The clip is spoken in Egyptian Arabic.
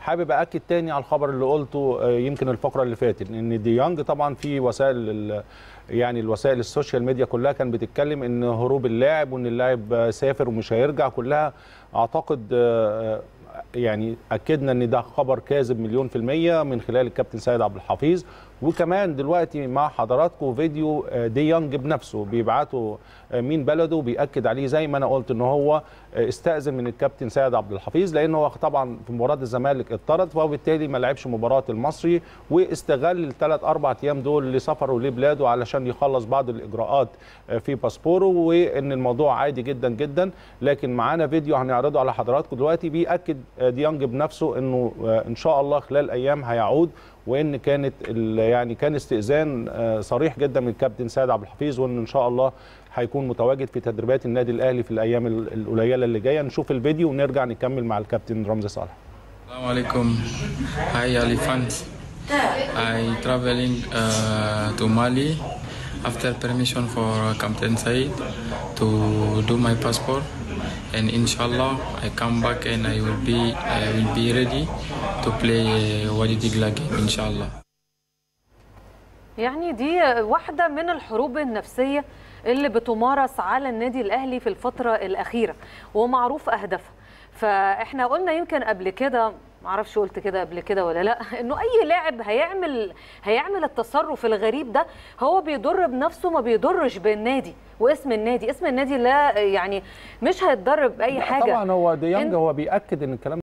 حابب اكد تاني على الخبر اللي قلته آه، يمكن الفقره اللي فاتت ان ديانج طبعا في وسائل ال- يعني الوسائل السوشيال ميديا كلها كانت بتتكلم ان هروب اللاعب وان اللاعب آه، سافر ومش هيرجع كلها اعتقد آه، يعني اكدنا ان ده خبر كاذب مليون في الميه من خلال الكابتن سيد عبد الحفيظ وكمان دلوقتي مع حضراتكم فيديو آه، دي يونج بنفسه بيبعته آه، مين بلده بيأكد عليه زي ما انا قلت ان هو آه، استأذن من الكابتن سيد عبد الحفيظ لانه هو طبعا في مباراه الزمالك اتطرد وبالتالي ما لعبش مباراه المصري واستغل الثلاث اربع ايام دول لسفره لبلاده علشان يخلص بعض الاجراءات آه، في باسبوره وان الموضوع عادي جدا جدا لكن معانا فيديو هنعرضه على حضراتكم دلوقتي بيأكد آه، ديانج بنفسه انه آه، ان شاء الله خلال ايام هيعود وان كانت ال- يعني كان استئذان آه، صريح جدا من الكابتن سيد عبد الحفيظ وان ان شاء الله هيكون متواجد في تدريبات النادي الاهلي في الايام ال- القليله اللي جايه نشوف الفيديو ونرجع نكمل مع الكابتن رمزي صالح Assalamu alaikum. Hi Ali fans. I traveling uh, to Mali after permission for Captain Said to do my passport and inshallah I come back and I will be I will be ready to play uh, Wadi Digla game inshallah. يعني دي واحدة من الحروب النفسية اللي بتمارس على النادي الأهلي في الفترة الأخيرة ومعروف أهدافها فإحنا قلنا يمكن قبل كده معرفش قلت كده قبل كده ولا لا انه اي لاعب هيعمل هيعمل التصرف الغريب ده هو بيضر بنفسه ما بيضرش بالنادي واسم النادي اسم النادي لا يعني مش هيتضرر باي حاجه طبعا هو ديانج إن- هو بيأكد ان الكلام